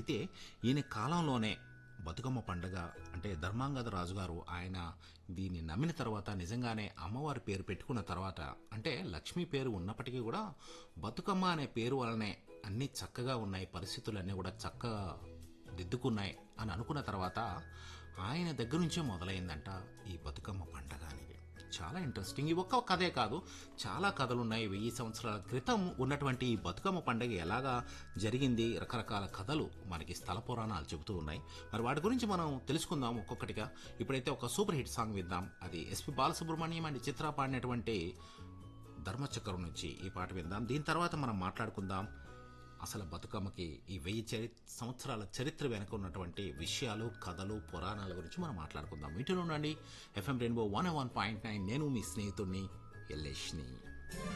అయితే ఈయన కాలంలోనే బతుకమ్మ పండుగ అంటే ధర్మాంగద రాజు గారు ఆయన దీన్ని నమ్మిన తర్వాత నిజంగానే అమ్మవారి పేరు పెట్టుకున్న తర్వాత అంటే లక్ష్మీ పేరు ఉన్నప్పటికీ కూడా బతుకమ్మ అనే పేరు వలనే అన్నీ చక్కగా ఉన్నాయి పరిస్థితులన్నీ కూడా చక్కగా దిద్దుకున్నాయి అని అనుకున్న తర్వాత ఆయన దగ్గర నుంచే మొదలైందంట ఈ బతుకమ్మ పండగ అనేది చాలా ఇంట్రెస్టింగ్ ఈ ఒక్క కథే కాదు చాలా కథలు ఉన్నాయి వెయ్యి సంవత్సరాల క్రితం ఉన్నటువంటి ఈ బతుకమ్మ పండగ ఎలాగా జరిగింది రకరకాల కథలు మనకి స్థల పురాణాలు చెబుతూ ఉన్నాయి మరి వాటి గురించి మనం తెలుసుకుందాం ఒక్కొక్కటిగా ఇప్పుడైతే ఒక సూపర్ హిట్ సాంగ్ విద్దాం అది ఎస్పి బాలసుబ్రహ్మణ్యం అండ్ చిత్ర పాడినటువంటి ధర్మచక్రం నుంచి ఈ పాట విందాం దీని తర్వాత మనం మాట్లాడుకుందాం అసలు బతుకమ్మకి ఈ వెయ్యి చరి సంవత్సరాల చరిత్ర వెనుక ఉన్నటువంటి విషయాలు కథలు పురాణాల గురించి మనం మాట్లాడుకుందాం వీటిలో ఉండండి F M rainbow one one point nine నేను మీ స్నేహితుడిని ఎల్లేష్ని